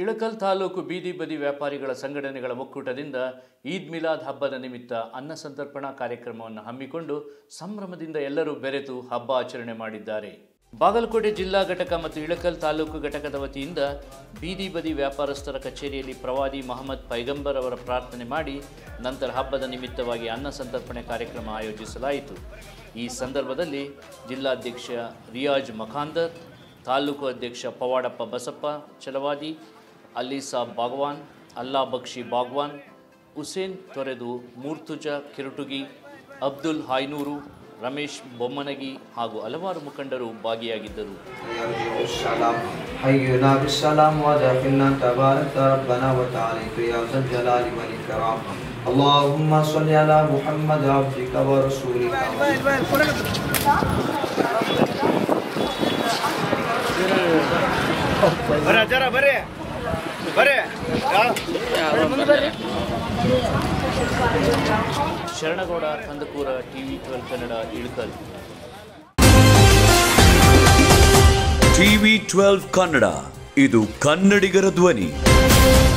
ಇಳಕಲ್ ತಾಲೂಕು ಬೀದಿ ಬದಿ ವ್ಯಾಪಾರಿಗಳ ಸಂಘಟನೆಗಳ ಒಕ್ಕೂಟದಿಂದ ಈದ್ ಮಿಲಾದ್ ಹಬ್ಬದ ನಿಮಿತ್ತ ಅನ್ನ ಸಂತರ್ಪಣಾ ಕಾರ್ಯಕ್ರಮವನ್ನು ಹಮ್ಮಿಕೊಂಡು ಸಂಭ್ರಮದಿಂದ ಎಲ್ಲರೂ ಬೆರೆತು ಹಬ್ಬ ಆಚರಣೆ ಮಾಡಿದ್ದಾರೆ ಬಾಗಲಕೋಟೆ ಜಿಲ್ಲಾ ಘಟಕ ಮತ್ತು ಇಳಕಲ್ ತಾಲೂಕು ಘಟಕದ ವತಿಯಿಂದ ಬೀದಿ ಬದಿ ವ್ಯಾಪಾರಸ್ಥರ ಕಚೇರಿಯಲ್ಲಿ ಪ್ರವಾದಿ ಮಹಮ್ಮದ್ ಪೈಗಂಬರ್ ಅವರ ಪ್ರಾರ್ಥನೆ ಮಾಡಿ ನಂತರ ಹಬ್ಬದ ನಿಮಿತ್ತವಾಗಿ ಅನ್ನ ಸಂತರ್ಪಣೆ ಕಾರ್ಯಕ್ರಮ ಆಯೋಜಿಸಲಾಯಿತು ಈ ಸಂದರ್ಭದಲ್ಲಿ ಜಿಲ್ಲಾಧ್ಯಕ್ಷ ರಿಯಾಜ್ ಮಖಾಂದರ್ ತಾಲೂಕು ಅಧ್ಯಕ್ಷ ಪವಾಡಪ್ಪ ಬಸಪ್ಪ ಚಲವಾದಿ ಅಲೀಸಾ ಬಾಗ್ವಾನ್ ಅಲ್ಲಾ ಬಕ್ಷಿ ಬಾಗ್ವಾನ್ ಹುಸೇನ್ ತೊರೆದು ಮೂರ್ತುಜ ಕಿರುಟುಗಿ ಅಬ್ದುಲ್ ಹಾಯ್ನೂರು ರಮೇಶ್ ಬೊಮ್ಮನಗಿ ಹಾಗೂ ಹಲವಾರು ಮುಖಂಡರು ಭಾಗಿಯಾಗಿದ್ದರು يرجع السلام حينا بالسلام ودخلنا تبارك ربنا وتعالى يا ذا الجلال والإكرام اللهم صل على محمد عبدك ورسولك ಬರ್ರಿ ಜರ ಬರ್ರಿ ಬರ್ರಿ Sharanagouda Kandakoor TV twelve Kannada Ilkal TV twelve Kannada ಇದು ಕನ್ನಡಿಗರ ಧ್ವನಿ